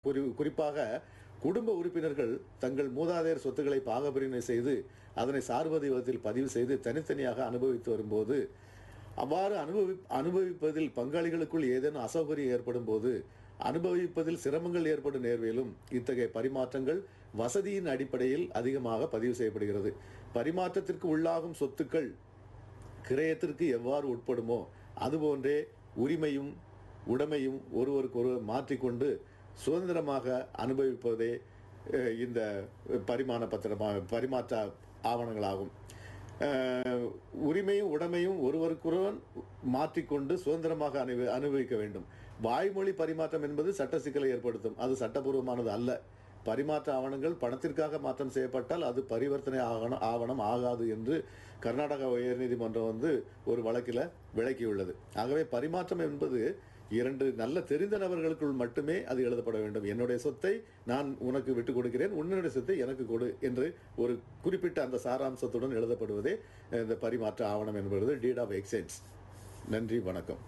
குறி குறிப்பாக குடும்ப உறுப்பினர்கள் தங்கள் மூதாதையர் சொத்துக்களை பாகப்பிரிவினை செய்து அதனை சார்பதி விதத்தில் பதிவு செய்து தனித்தனியாக அனுபவித்து வரும்போது அவ்வாறு அனுபவி அனுபவிப்பதில் பங்காளிகளுக்குள் ஏதேனும் அசௌகரியம் ஏற்படும் போது அனுபவிப்பதில் சிரமங்கள் ஏற்படும் நேர்விலும் இத்தகைய பரிமாற்றங்கள் வசதியின் அடிப்படையில் அதிகமாக பதிவு செய்யப்படுகிறது பரிமாற்றத்திற்கு உள்ளாகும் சொத்துக்கள் கிரயத்திற்கு எவ்வாறு உட்படுமோ அதுபோன்றே உரிமையும் உடைமையும் ஒருவருக்கொருவர் மாற்றிக்கொண்டு சுதந்திரமாக அனுபவிப்பதே அஹ், இந்த பரிமாண பத்திரமாக பரிமாற்ற ஆவணங்களாகும் அஹ், உரிமையும் உடைமையும் ஒருவருக்கொருவர் மாற்றிக்கொண்டு சுதந்திரமாக அனுபவி அனுபவிக்க வேண்டும் வாய்மொழி பரிமாற்றம் என்பது சட்ட சிக்கலை ஏற்படுத்தும் அது சட்டபூர்வமானது அல்ல பரிமாற்ற ஆவணங்கள் பணத்திற்காக மாற்றம் செய்யப்பட்டால் அது பரிவர்த்தனை ஆவணம் ஆவணம் ஆகாது என்று கர்நாடக உயர்நீதிமன்றம் வந்து ஒரு வழக்கில் விளக்கியுள்ளது ஆகவே பரிமாற்றம் என்பது இரண்டு நல்ல தெரிந்த நபர்களுக்குள் மட்டுமே அது எழுதப்பட வேண்டும் என்னுடைய சொத்தை நான் உனக்கு விட்டுக் கொடுக்கிறேன் உன்னுடைய சொத்தை எனக்கு கொடு என்று ஒரு குறிப்பிட்ட அந்த சாராம்சத்துடன் எழுதப்படுவதே இந்த பரிமாற்ற ஆவணம் என்பது டீட் ஆஃப் எக்ஸ்சேஞ்ச் நன்றி வணக்கம்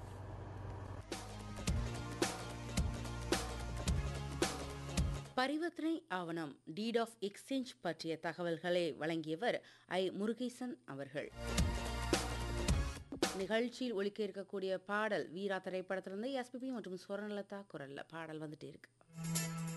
பரிவர்த்தனை ஆவணம் டீட் ஆஃப் எக்ஸ்சேஞ்ச் பற்றிய தகவல்களை வழங்கியவர் ஐ முருகேசன் அவர்கள் நிகழ்ச்சியில் ஒலிக்க இருக்கக்கூடிய பாடல் வீரா திரைப்படத்திலிருந்து எஸ்பிபி மற்றும் சுவர்ணலதா குரல்ல பாடல் வந்துட்டே இருக்கு